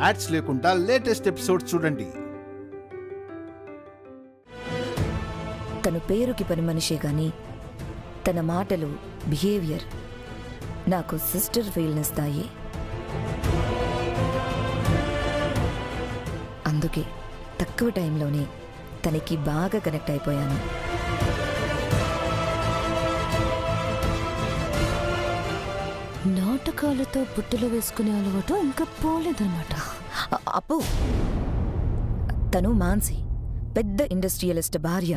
Ads లేకుండా latest episode చూడండి తను పేరుకి పని మనిషే గాని తన మాటలు బిహేవియర్ నాకు సిస్టర్ ఫీల్నిస్తాయి అందుకే తక్కువ టైంలోనే తనకి బాగా కనెక్ట్ అయిపోయాను నాటకాలతో బుట్టలు వేసుకునే అలవాటు ఇంకా పోలేదన్నమాట అ- అప్పు తను మాన్సి పెద్ద ఇండస్ట్రియలిస్ట్ భార్య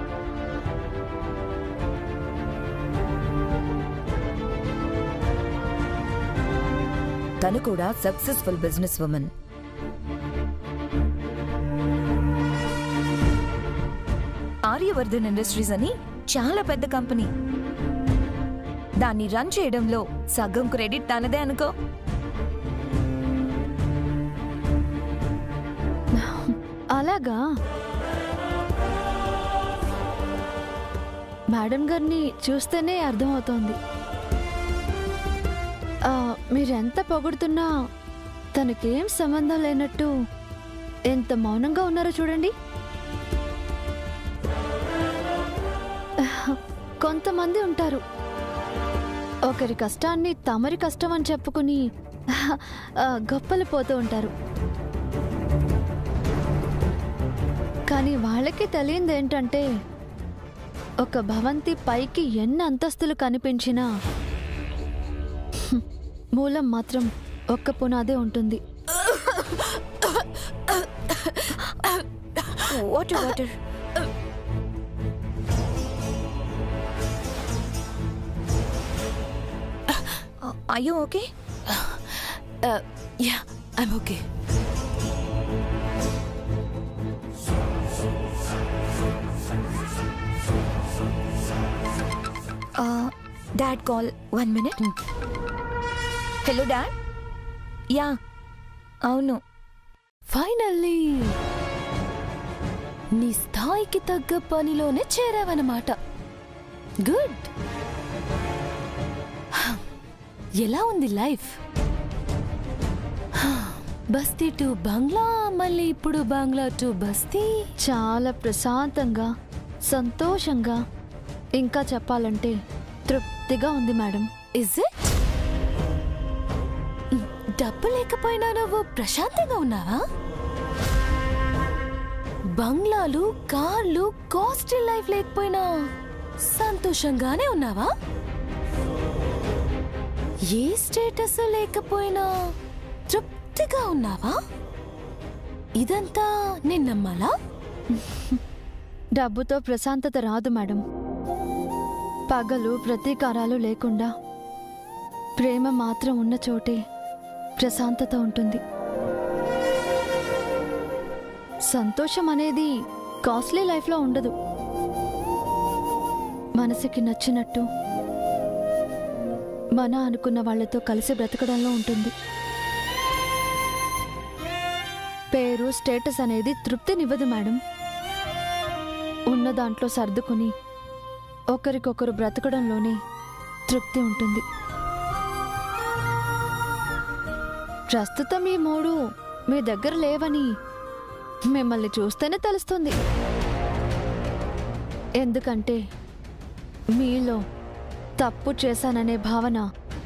తను కూడా successful business woman Aryavardhan industries అని చాలా పెద్ద కంపెనీ దాన్ని రన్ చేయడంలో సగం క్రెడిట్ తనదే అనుకో అలాగా మేడం గారిని చూస్తేనే అర్థమవుతోంది ఆ, మీరెంత పొగుడుతున్నా తనకేం సంబంధం లేనట్టు ఎంత మౌనంగా ఉన్నారో చూడండి కొంతమంది ఉంటారు ఒకరి కష్టాన్ని తమరి కష్టం అని చెప్పుకుని ఆ, గొప్పలు పోతూ ఉంటారు కానీ వాళ్ళకి తెలియంది ఏంటంటే ఒక భవంతి పైకి ఎన్ని అంతస్తులు కనిపించినా హ్మ్, మూలం మాత్రం ఒక్క పునాదే ఉంటుంది వాటర్ వాటర్ అయ్యో okay yeah I'm okay dad call one minute hello dad yeah అవును ఫైనల్లీ నీ స్థాయికి తగ్గ పనిలోనే చేరావన్నమాట గుడ్ ఎలా ఉంది లైఫ్ బస్తీ టు బంగ్లా మళ్ళీ ఇప్పుడు బంగ్లా టు బస్తీ చాలా ప్రశాంతంగా సంతోషంగా ఇంకా చెప్పాలంటే తృప్తిగా ఉంది మేడం ఇజ్ ఇట్ డబ్బు లేకపోయినా నువ్వు ప్రశాంతంగా ఉన్నావా బంగ్లాలు కార్లు కాస్ట్లీ లైఫ్ లేకపోయినా సంతోషంగానే ఉన్నావా ఏ స్టేటస్ లేకపోయినా తృప్తిగా ఉన్నావా ఇదంతా నేను నమ్మాలా డబ్బుతో ప్రశాంతత రాదు మేడం పగలు ప్రతీకారాలు లేకుండా ప్రేమ మాత్రం ఉన్న చోటే ప్రశాంతత ఉంటుంది సంతోషం అనేది కాస్ట్లీ లైఫ్లో ఉండదు మనసుకి నచ్చినట్టు మన అనుకున్న వాళ్ళతో కలిసి బ్రతకడంలో ఉంటుంది పేరు స్టేటస్ అనేది తృప్తినివ్వదు మేడం ఉన్న దాంట్లో సర్దుకుని ఒకరికొకరు బ్రతకడంలోనే తృప్తి ఉంటుంది ప్రస్తుతం ఈ మూడు మీ దగ్గర లేవని మిమ్మల్ని చూస్తేనే తెలుస్తుంది ఎందుకంటే మీలో తప్పు చేశాననే భావన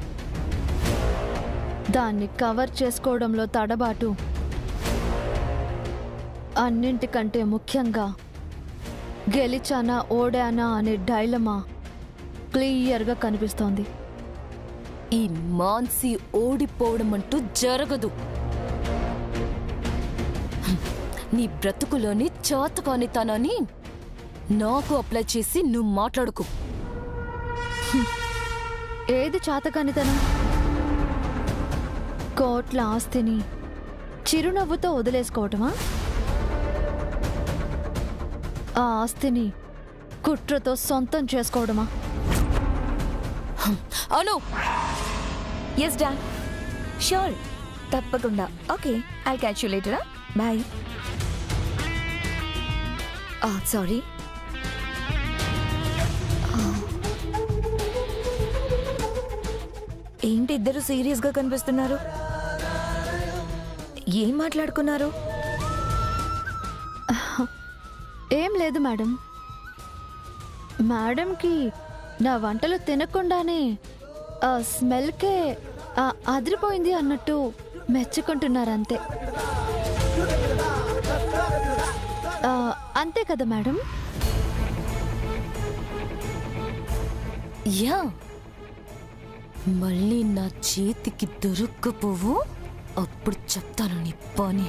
దాన్ని కవర్ చేసుకోవడంలో తడబాటు అన్నింటికంటే ముఖ్యంగా గెలిచానా ఓడానా అనే డైలమా క్లియర్గా కనిపిస్తోంది ఈ మాన్సి ఓడిపోవడం అంటూ జరగదు హ్మ్. నీ బ్రతుకులోని చాతకానితనాన్ని నాకు అప్లై చేసి నువ్వు మాట్లాడుకో ఏది చాతకానితనం కోట్ల ఆస్తిని చిరునవ్వుతో వదిలేసుకోవటమా ఆ ఆస్తిని కుట్రతో సొంతం చేసుకోవడమా అను ఎస్ డాడ్ షూర్ తప్పకుండా ఓకే ఐ క్యాచ్ యూ లేటరా బాయ్ సారీ ఏంటి ఇద్దరు సీరియస్గా కనిపిస్తున్నారు ఏం మాట్లాడుకున్నారు ఏం లేదు మేడం మేడంకి నా వంటలు తినకుండానే ఆ స్మెల్కే ఆ అదిరిపోయింది అన్నట్టు మెచ్చుకుంటున్నారు అంతే ఆ, అంతే కదా మేడం యా మళ్ళీ నా చేతికి దొరక్కపోవు అప్పుడు చెప్తాను నీ పని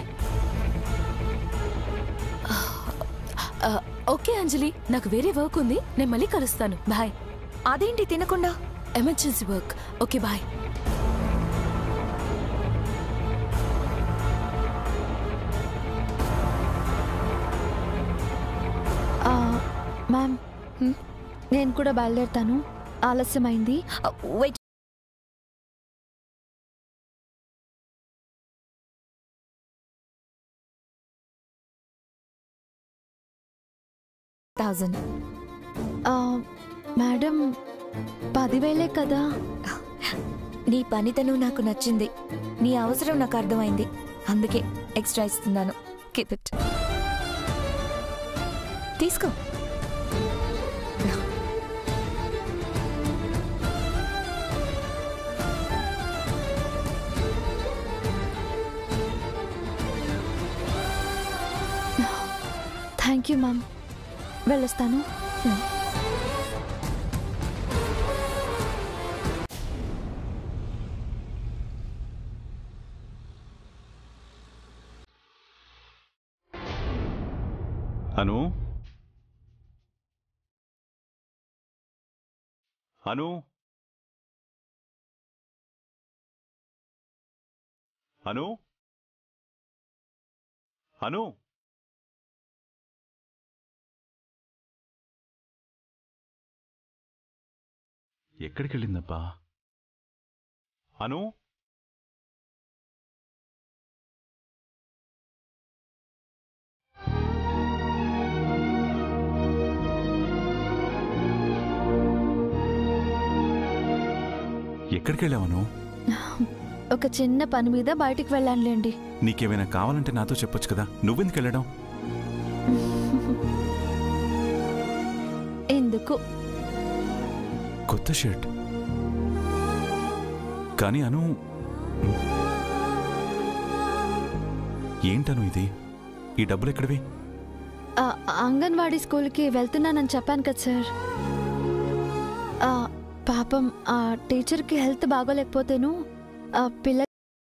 ఆ, ఓకే అంజలి నాకు వేరే వర్క్ ఉంది నేను మళ్ళీ కలుస్తాను బాయ్ అదేంటి తినకుండా ఎమర్జెన్సీ వర్క్ ఓకే బాయ్ ఆ, మ్యామ్ నేను కూడా బయలుదేరుతాను ఆలస్యమైంది వెయిట్ థౌజండ్ ఆ, మేడం పదివేలే కదా నీ పనితనం నాకు నచ్చింది నీ అవసరం నాకు అర్థమైంది అందుకే ఎక్స్ట్రా ఇస్తున్నాను కీప్ ఇట్ తీసుకో థ్యాంక్ యూ మ్యామ్ వెళ్ళొస్తాను అను అను అను అను ఎక్కడికి వెళ్ళిందబ్బా అను ఎక్కడికి వెళ్ళావను ఒక చిన్న పని మీద బయటికి వెళ్ళానులేండి నీకేమైనా కావాలంటే నాతో చెప్పొచ్చు కదా నువ్వెందుకు వెళ్ళడం ఎందుకు కొత్త షర్ట్ కానీ అను ఏంటను ఇది ఈ డబ్బులు ఎక్కడివి ఆ, అంగన్వాడీ స్కూల్కి వెళ్తున్నానని చెప్పాను కదా సార్ ఆ, పాపం ఆ టీచర్కి హెల్త్ బాగోలేకపోతేను ఆ పిల్ల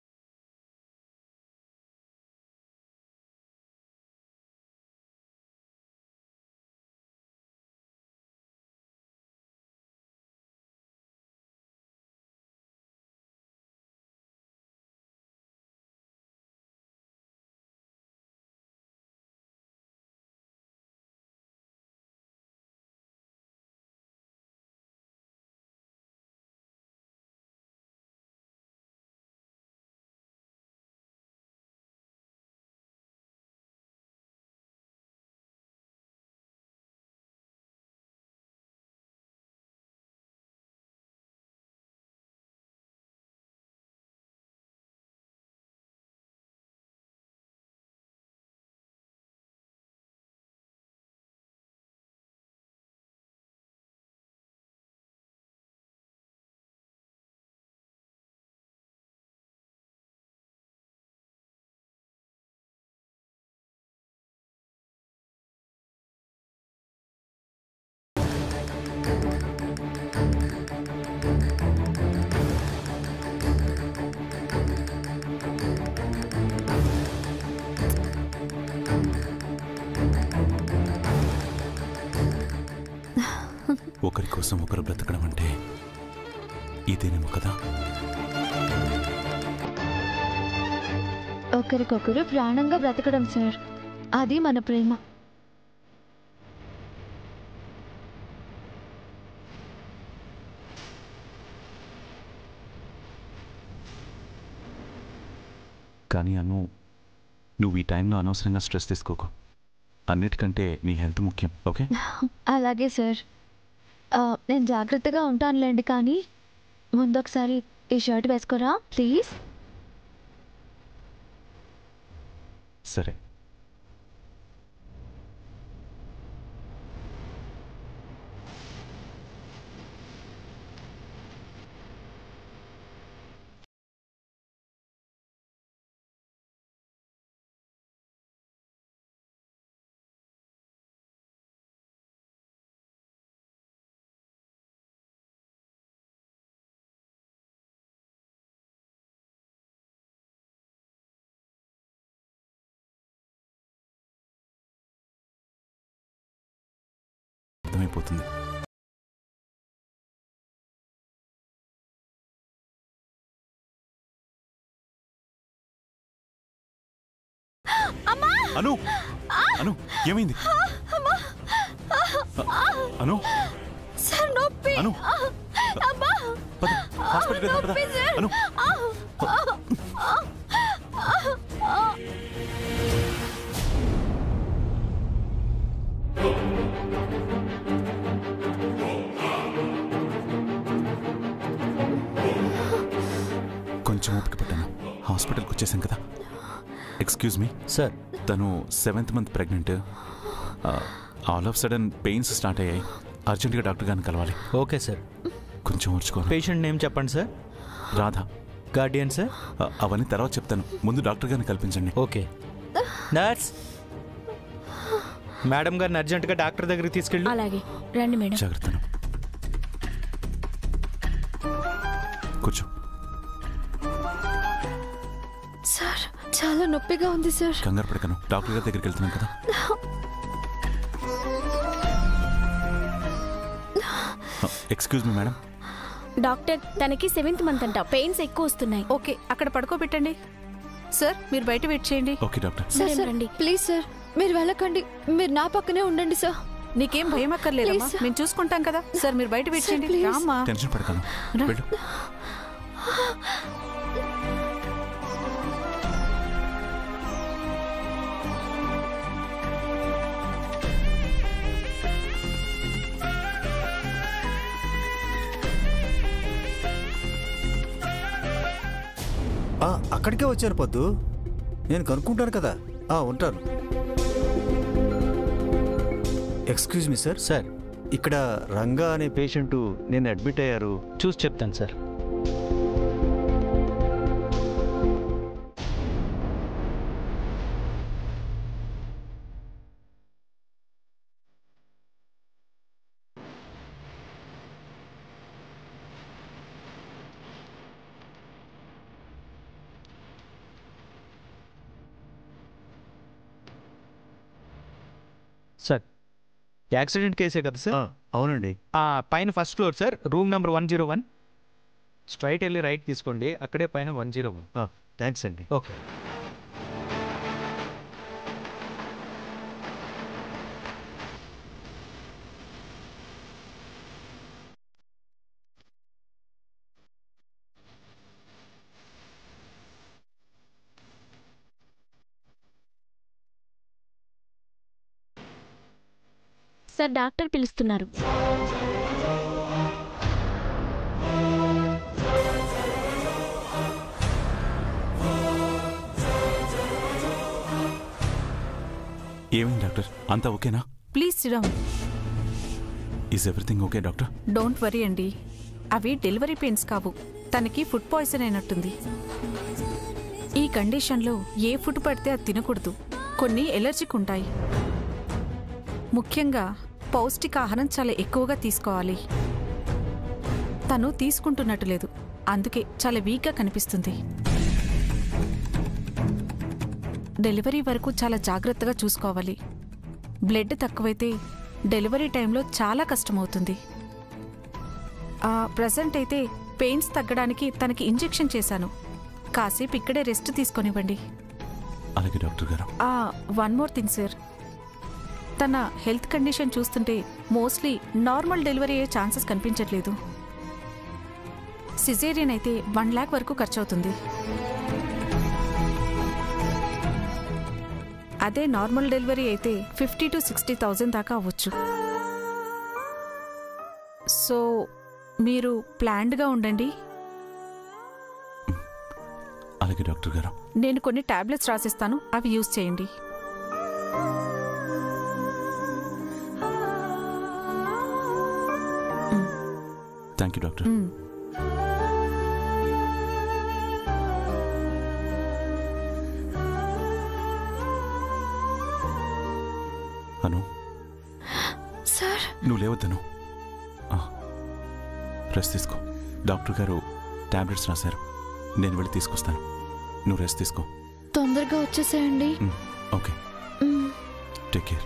ఒకరి కోసం ఒకరు బ్రతకడం అంటే ఇదేనేమో కదా ఒకరికొకరు ప్రాణంగా బ్రతకడం సార్ అది మన ప్రేమ కానీ అను నువ్వు ఈ టైంలో అనవసరంగా స్ట్రెస్ తీసుకోకు అన్నిటికంటే నీ హెల్త్ ముఖ్యం ఓకే అలాగే సార్ ఆ, నేను జాగ్రత్తగా ఉంటానులేండి కానీ ముందొకసారి ఈ షర్ట్ వేసుకోరా ప్లీజ్ సరే అర్థమైపోతుంది అను అను ఏమైంది అను సార్ నొప్పి అను పద హాస్పిటల్ వెళ్దాం, పద. అను కొంచెం ఓపిక పట్టాను హాస్పిటల్కి వచ్చేసాం కదా ఎక్స్క్యూజ్ మీ సార్ తను seventh month pregnant all of sudden pains start అయ్యాయి అర్జెంటుగా డాక్టర్ గారిని కలవాలి ఓకే సార్ కొంచెం ఓర్చుకోవాలి పేషెంట్ నేమ్ చెప్పండి సార్ రాధా గార్డియన్ సార్ ఆ, అవన్నీ తర్వాత చెప్తాను ముందు డాక్టర్ గారిని కల్పించండి ఓకే నర్స్ మేడం గారిని అర్జెంటుగా డాక్టర్ దగ్గరికి తీసుకెళ్ళి అలాగే రండి మేడం జాగ్రత్తను కూర్చో సార్ చాలా నొప్పిగా ఉంది సార్ కంగారు పడకను డాక్టర్ గారి దగ్గరికి వెళ్తున్నాం కదా ఎక్స్క్యూజ్ మీ మేడం డాక్టర్ తనకి సెవెంత్ మంత్ అంట పెయిన్స్ ఎక్కువ వస్తున్నాయి ఓకే అక్కడ పడుకోబెట్టండి సార్ మీరు బయట వెయిట్ చేయండి okay doctor sir madam sir రండి. ప్లీజ్ సార్ మీరు వెళ్ళకండి మీరు నా పక్కనే ఉండండి సార్ నీకేం భయం అక్కర్లేదమ్మా Please, sir. మేము చూసుకుంటాం కదా సార్ మీరు బయట వెయిట్ Sir, చేయండి please. రామ్మా టెన్షన్ పడకను రా. వెళ్ళు ఆ, అక్కడికే వచ్చారు పొద్దు నేను కనుక్కుంటాను కదా ఆ, ఉంటాను ఎక్స్క్యూజ్ మీ సార్ సార్ ఇక్కడ రంగా అనే పేషెంట్ నేను అడ్మిట్ అయ్యారు చూసి చెప్తాను సార్ సార్ యాక్సిడెంట్ కేసే కదా సార్ ఆ, అవునండి ఆ, పైన first floor sir room number one zero one straight వెళ్ళి రైట్ తీసుకోండి అక్కడే పైన వన్ జీరో వన్ థ్యాంక్స్ అండి ఓకే సార్ డాక్టర్ పిలుస్తున్నారు ఏమైంది డాక్టర్ అంతా ఓకేనా please sit down is everything okay doctor don't worry అండి అవి డెలివరీ పెయిన్స్ కావు తనకి ఫుడ్ పాయిజన్ అయినట్టుంది ఈ కండిషన్లో ఏ ఫుడ్ పడితే అది తినకూడదు కొన్ని ఎలర్జిక్ ఉంటాయి ముఖ్యంగా పౌష్టికాహారం చాలా ఎక్కువగా తీసుకోవాలి తను తీసుకుంటున్నట్టు లేదు అందుకే చాలా వీక్గా కనిపిస్తుంది డెలివరీ వరకు చాలా జాగ్రత్తగా చూసుకోవాలి బ్లడ్ తక్కువైతే డెలివరీ టైంలో చాలా కష్టమవుతుంది ఆ, ప్రజెంట్ అయితే పెయిన్స్ తగ్గడానికి తనకి ఇంజెక్షన్ చేశాను కాసేపు ఇక్కడే రెస్ట్ తీసుకొనివ్వండి అలాగే డాక్టర్ గారు వన్ మోర్ థింగ్ సార్ తన హెల్త్ కండిషన్ చూస్తుంటే మోస్ట్లీ నార్మల్ డెలివరీ అయ్యే ఛాన్సెస్ కనిపించట్లేదు సిజేరియన్ అయితే వన్ ల్యాక్ వరకు ఖర్చు అవుతుంది అదే నార్మల్ డెలివరీ అయితే ఫిఫ్టీ టు సిక్స్టీ థౌజండ్ దాకా అవ్వచ్చు సో మీరు ప్లాన్డ్గా ఉండండి అలాగే డాక్టర్ గారు నేను కొన్ని టాబ్లెట్స్ రాసిస్తాను అవి యూజ్ చేయండి థ్యాంక్ యూ డాక్టర్ మ్. అను సార్ నువ్వు లేవద్దను రెస్ట్ తీసుకో డాక్టర్ గారు టాబ్లెట్స్ రాశారు నేను వెళ్ళి తీసుకొస్తాను నువ్వు రెస్ట్ తీసుకో తొందరగా వచ్చేసేయండి మ్, ఓకే మ్. టేక్ కేర్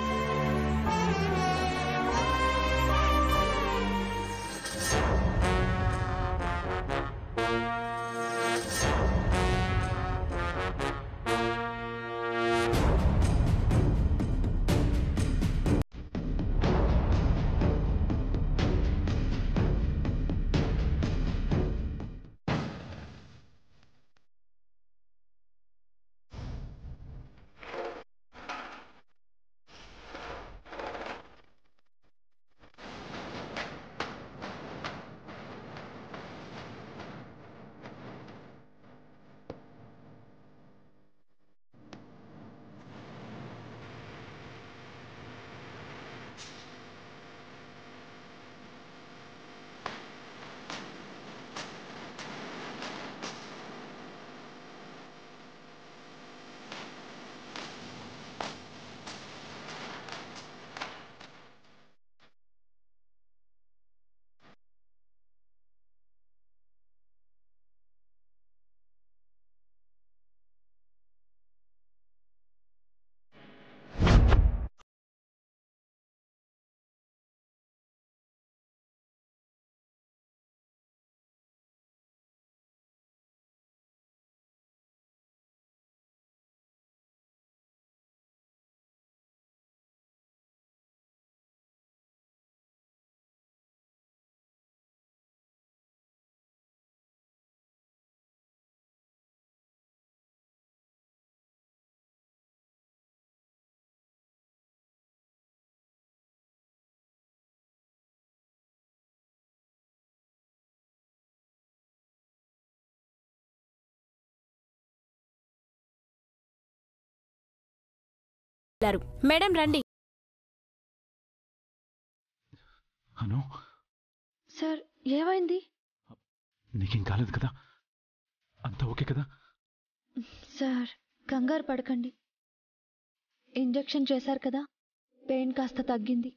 వెళ్ళారు. మేడం రండి అను సార్ ఏమైంది నీకేం కాలేదు కదా అంతా ఓకే కదా సార్ కంగారు పడకండి ఇంజెక్షన్ చేశారు కదా పెయిన్ కాస్త తగ్గింది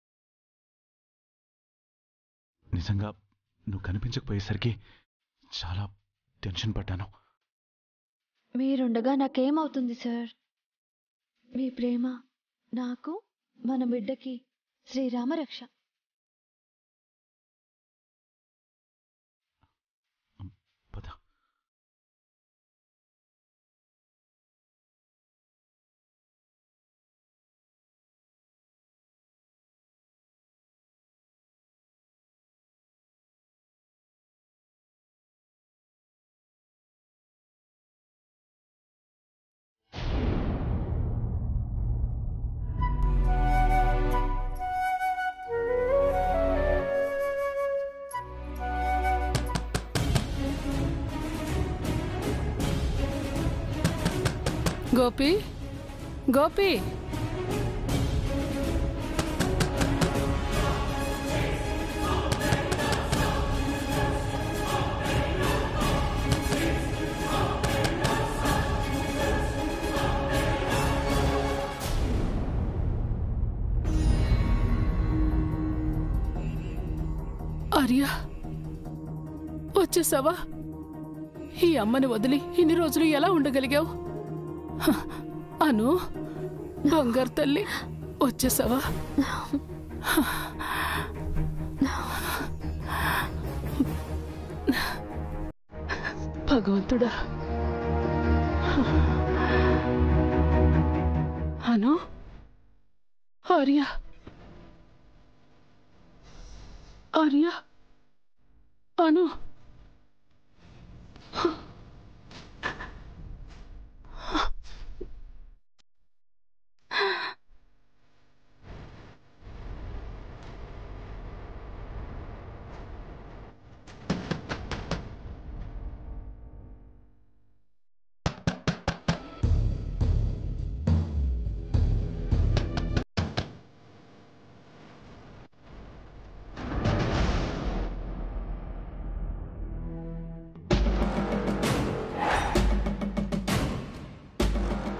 నిజంగా నువ్వు కనిపించకపోయేసరికి చాలా టెన్షన్ పడ్డాను మీరుండగా నాకేమవుతుంది సార్ మీ ప్రేమ నాకు మన బిడ్డకి శ్రీరామరక్ష పద గోపి గోపి ఆర్య వచ్చేసావా ఈ అమ్మని వదిలి ఇన్ని రోజులు ఎలా ఉండగలిగావు హ, అను బంగారు తల్లి వచ్చేసావా భగవంతుడా అను ఆర్య ఆర్య అను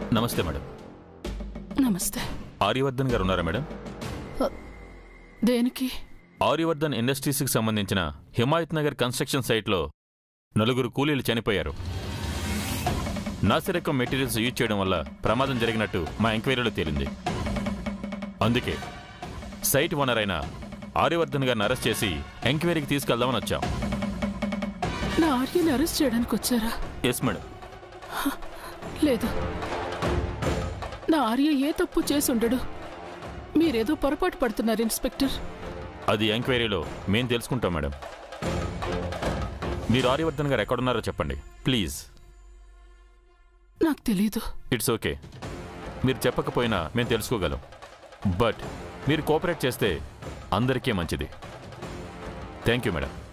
నమస్తే మేడం నమస్తే ఆర్యవర్ధన్ గారు ఉన్నారా మేడం దేనికి ఆర్యవర్ధన్ ఇండస్ట్రీస్కి సంబంధించిన హిమాయత్ నగర్ కన్స్ట్రక్షన్ సైట్లో నలుగురు కూలీలు చనిపోయారు నాసిరకం మెటీరియల్స్ యూజ్ చేయడం వల్ల ప్రమాదం జరిగినట్టు మా ఎంక్వైరీలో తేలింది అందుకే సైట్ ఓనర్ అయిన ఆర్యవర్ధన్ గారిని అరెస్ట్ చేసి ఎంక్వైరీకి తీసుకెళ్దామని వచ్చాం నా ఆర్యని అరెస్ట్ చేయడానికి వచ్చారా ఎస్ మేడం లేదు నా ఆర్య ఏ తప్పు చేసి ఉండడు మీరేదో పొరపాటు పడుతున్నారు ఇన్స్పెక్టర్ అది ఎంక్వైరీలో మేం తెలుసుకుంటాం మేడం మీరు ఆర్యవర్ధన్ గారు ఎక్కడున్నారో చెప్పండి ప్లీజ్ నాకు తెలీదు ఇట్స్ ఓకే మీరు చెప్పకపోయినా మేము తెలుసుకోగలం బట్ మీరు కోఆపరేట్ చేస్తే అందరికీ మంచిది థ్యాంక్ యూ మేడం